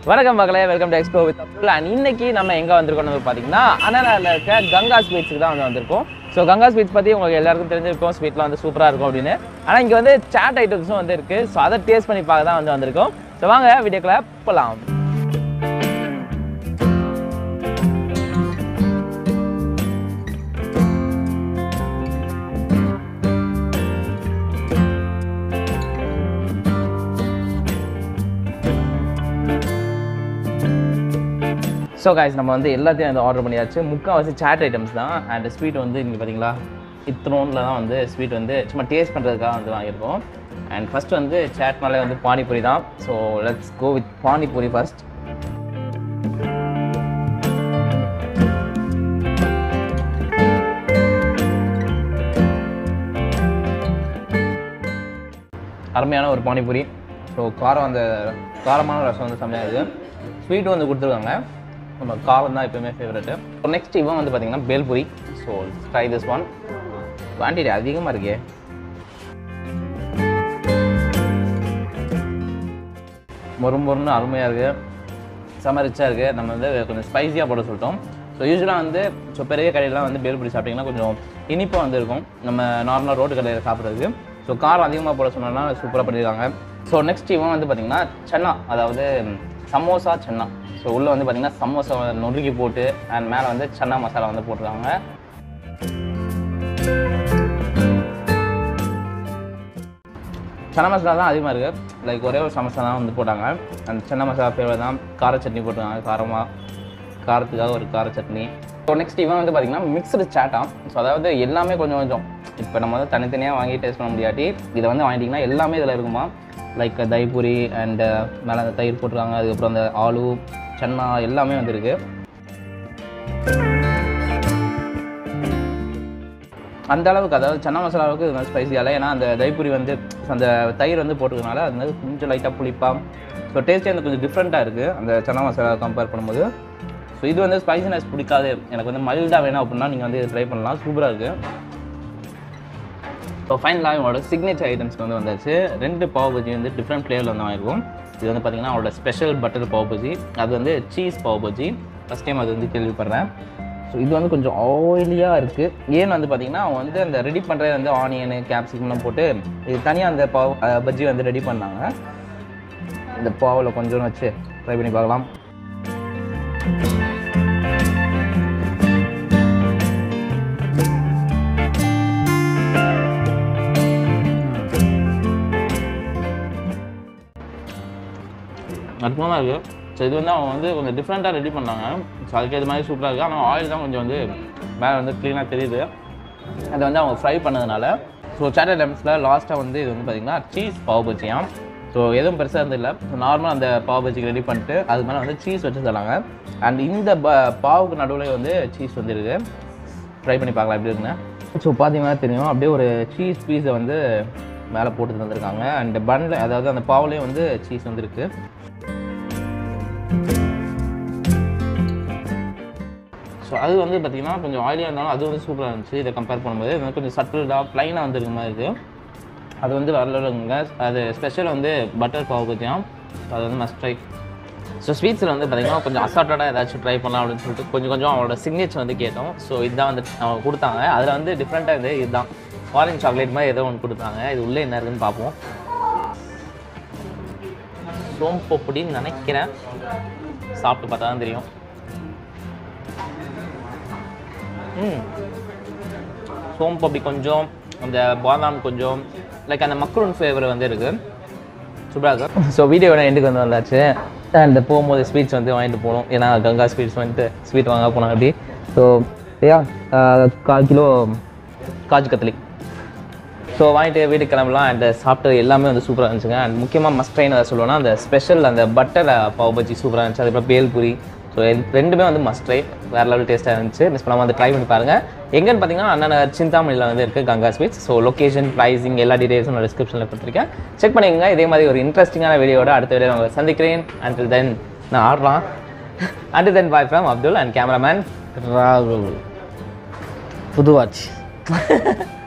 வணக்கம் மக்களே welcome to expo with Abdul and இன்னைக்கு நம்ம எங்கே வந்திருக்கோம்னு பார்த்தீங்கன்னா அண்ணனாவில் இருக்க கங்கா ஸ்வீட்ஸுக்கு தான் வந்து வந்திருக்கோம் ஸோ கங்கா ஸ்வீட்ஸ் பற்றி உங்களுக்கு எல்லாருக்கும் தெரிஞ்சிருக்கும் ஸ்வீட்லாம் வந்து சூப்பராக இருக்கும் அப்படின்னு ஆனால் இங்கே வந்து சாட் ஐட்டம்ஸும் வந்து இருக்குது ஸோ அதை டேஸ்ட் பண்ணி பார்க்க தான் வந்து வந்திருக்கோம் ஸோ வாங்க வீடியோக்குள்ள போகலாம் ஸோ காய்ஸ் நம்ம வந்து எல்லாத்தையும் வந்து ஆர்டர் பண்ணியாச்சு முக்கால்வாசி சாட் ஐட்டம்ஸ் தான் அண்ட் ஸ்வீட் வந்து இங்கே பார்த்தீங்களா இத்தனோனில் தான் வந்து ஸ்வீட் வந்து சும்மா டேஸ்ட் பண்ணுறதுக்காக வந்து வாங்கியிருக்கோம் அண்ட் ஃபர்ஸ்ட் வந்து சாட்னாலே வந்து பானிபூரி தான் so let's go with panipuri first அருமையான ஒரு பானிபூரி ஸோ காரம் அந்த காரமான ரசம் வந்து செம்மையாக இருக்குது ஸ்வீட் வந்து கொடுத்துருக்காங்க நம்ம காரம் தான் எப்பவுமே ஃபேவரெட்டு ஸோ நெக்ஸ்ட் இவன் வந்து பார்த்தீங்கன்னா bhelpuri so try this one quantity அதிகமாக இருக்கே மொறு மொறுன்னு அருமையாக இருக்குது செம ரிச்சாக இருக்குது நம்ம வந்து கொஞ்சம் ஸ்பைஸியாக போட சொல்லிட்டோம் ஸோ யூஸ்வலாக வந்து ஸோ பெரிய கடையிலாம் வந்து பேல்பூரி சாப்பிட்டிங்கன்னா கொஞ்சம் இனிப்பாக வந்து இருக்கும் நம்ம நார்மலாக ரோட்டு கடையில் சாப்பிட்றதுக்கு ஸோ காரம் அதிகமாக போட சொன்னோன்னா சூப்பராக பண்ணியிருக்காங்க ஸோ நெக்ஸ்ட் இவன் வந்து பார்த்திங்கன்னா சென்னா அதாவது சமோசா சென்னா ஸோ உள்ளே வந்து பார்த்திங்கன்னா சமோசா நொறுக்கி போட்டு அண்ட் மேலே வந்து சன்னா மசாலா வந்து போட்டிருக்காங்க சன்னா மசாலா தான் அதிகமாக இருக்குது லைக் ஒரே ஒரு சமோசா தான் வந்து போட்டாங்க அந்த சன்னா மசாலா ஃப்ளேவர் தான் கார சட்னி போட்டிருக்காங்க காரமாக காரத்துக்காக ஒரு கார சட்னி ஸோ நெக்ஸ்ட் இவன் வந்து பார்த்திங்கன்னா மிக்சடு சாட்டாம் ஸோ அதாவது எல்லாமே கொஞ்சம் கொஞ்சம் இப்போ நம்ம வந்து தனித்தனியாக வாங்கி டேஸ்ட் பண்ண முடியாட்டி இதை வந்து வாங்கிட்டிங்கன்னா எல்லாமே இதில் இருக்குமா லைக் தைப்பூரி அண்டு மேலே அந்த தயிர் போட்டிருக்காங்க அதுக்கப்புறம் அந்த ஆலு சன்னா எல்லாமே வந்துருக்கு அந்த அளவுக்கு அதாவது சன்னா மசாலா அளவுக்கு இது வந்து ஸ்பைசி இல்லை ஏன்னா அந்த தைப்பூரி வந்து அந்த தயிர் வந்து போட்டிருக்கனால அது வந்து கொஞ்சம் லைட்டாக புளிப்பாக ஸோ டேஸ்ட்டே வந்து கொஞ்சம் டிஃப்ரெண்ட்டாக இருக்குது அந்த சன்னா மசாலா கம்பேர் பண்ணும்போது ஸோ இது வந்து ஸ்பைசினஸ் பிடிக்காது எனக்கு வந்து மைல்டாக வேணும் அப்படின்னா நீங்கள் வந்து ட்ரை பண்ணலாம் சூப்பராக இருக்குது ஸோ ஃபைனலாக இவங்களோட சிக்னேச்சர் ஐட்டம்ஸ்க்கு வந்து வந்தாச்சு ரெண்டு பாவ் பஜ்ஜி வந்து டிஃப்ரெண்ட் ஃப்ளேவரில் வந்து வாங்கியிருக்கோம் இது வந்து பார்த்திங்கன்னா அவரோட ஸ்பெஷல் பட்டர் பாவ் பஜ்ஜி அது வந்து cheese pav bhaji first time அது வந்து கேள்விப்படுறேன் ஸோ இது வந்து கொஞ்சம் ஆயிலியாக இருக்குது ஏன்னு வந்து பார்த்திங்கன்னா அவங்க வந்து அந்த ரெடி பண்ணுறது வந்து ஆனியனு கேப்சிகம்லாம் போட்டு இது தனியாக அந்த பாவ் அஹ், பஜ்ஜி வந்து ரெடி பண்ணாங்க இந்த பாவில் கொஞ்சம் வச்சு ட்ரை பண்ணி பார்க்கலாம் அற்புதமாக இருக்குது ஸோ இது வந்து அவங்க வந்து கொஞ்சம் டிஃப்ரெண்ட்டாக ரெடி பண்ணாங்க ஸோ அதுக்கு இது மாதிரி சூப்பராக இருக்குது ஆனால் ஆயில் தான் கொஞ்சம் வந்து மேலே வந்து க்ளீனாக தெரியுது அதை வந்து அவங்க ஃப்ரை பண்ணதுனால ஸோ சாட்டர் டைம்ஸில் லாஸ்ட்டாக வந்து இது வந்து பார்த்திங்கன்னா சீஸ் பாவ் பஜ்ஜியாம் ஸோ எதுவும் பெருசாக இருந்தில்ல ஸோ நார்மலாக அந்த பாவ் பஜ்ஜிக்கு ரெடி பண்ணிட்டு அது மேலே வந்து சீஸ் வச்சு தராங்க அண்ட் இந்த ப பாவுக்கு நடுவில் வந்து சீஸ் வந்துருக்கு ட்ரை பண்ணி பார்க்கலாம் எப்படி இருக்குன்னு ஸோ பார்த்தீங்கன்னா தெரியும் அப்படியே ஒரு சீஸ் பீஸை வந்து மேலே போட்டு தந்திருக்காங்க அண்ட் பன்னில் அதாவது அந்த பாவுலேயும் வந்து சீஸ் வந்துருக்கு ஸோ அது வந்து பார்த்திங்கன்னா கொஞ்சம் ஆயிலியாக இருந்தாலும் அது வந்து சூப்பராக இருந்துச்சு இதை கம்பேர் பண்ணும்போது இது வந்து கொஞ்சம் சட்டில்டாக ப்ளைனாக வந்துருக்க மாதிரி இருக்குது அது வந்து வரலங்க அது ஸ்பெஷல் வந்து பட்டர் பாவ் பற்றியும் அது வந்து மஸ்ட் ட்ரை ஸோ ஸ்வீட்ஸில் வந்து பார்த்திங்கன்னா கொஞ்சம் அசார்ட்டடாக ஏதாச்சும் ட்ரை பண்ணலாம் அப்படின்னு சொல்லிட்டு கொஞ்சம் கொஞ்சம் அவங்களோட சிக்னேச்சர் வந்து கேட்டோம் ஸோ இதுதான் வந்து அவங்க கொடுத்தாங்க அதில் வந்து டிஃப்ரெண்ட்டாக இருந்து இதுதான் ஆரஞ்ச் சாக்லேட் மாதிரி ஏதோ ஒன்று கொடுத்தாங்க இது உள்ளே என்ன இருக்குன்னு பார்ப்போம் சோம்பொடின்னு நினைக்கிறேன் சாப்பிட்டு பார்த்தா தான் தெரியும் ம் சோம்பப்படி கொஞ்சம் அந்த பாதாம் கொஞ்சம் லைக் அந்த மக்ரூன் ஃப்ளேவர் வந்து இருக்குது சூப்பராக இருக்கும் ஸோ வீடியோட எண்டுக்கு வந்து வந்தாச்சு அண்ட் போகும்போது ஸ்வீட்ஸ் வந்து வாங்கிட்டு போகணும் ஏன்னா கங்கா ஸ்வீட்ஸ் வந்துட்டு ஸ்வீட் வாங்க போனோம் அப்படி ஸோ யா கால் கிலோ காஜு கத்திலி ஸோ வாங்கிட்டு வீட்டுக்கு கிளம்பலாம் அண்ட் சாப்பிட்டது எல்லாமே வந்து சூப்பராக இருந்துச்சுங்க அண்ட் முக்கியமாக மஸ்ட் ட்ரைன் அதை சொல்லுவேன்னா அந்த ஸ்பெஷல் அந்த பட்டர் பாவ் பஜ்ஜி சூப்பராக இருந்துச்சு அதுக்கப்புறம் பேல்பூரி ஸோ ரெண்டுமே வந்து மஸ்ட் ட்ரை வேறு லெவல் டேஸ்ட்டாக இருந்துச்சு மிஸ் பண்ணாமல் வந்து ட்ரை பண்ணி பாருங்கள் எங்கன்னு பார்த்தீங்கன்னா அண்ணன் சிந்தாமணியில் வந்து இருக்குது Ganga sweets so location pricing எல்லா டீடைல்ஸும் நான் டிஸ்கிரிப்ஷனில் கொடுத்துருக்கேன் செக் பண்ணிக்கோங்க இதே மாதிரி ஒரு இன்ட்ரெஸ்டிங்கான வீடியோட அடுத்த வீடியோ உங்களை சந்திக்கிறேன் அண்டில் தென் நான் ஆடுறான் until then bye from Abdul and cameraman ராகுல் புது வாட்ச்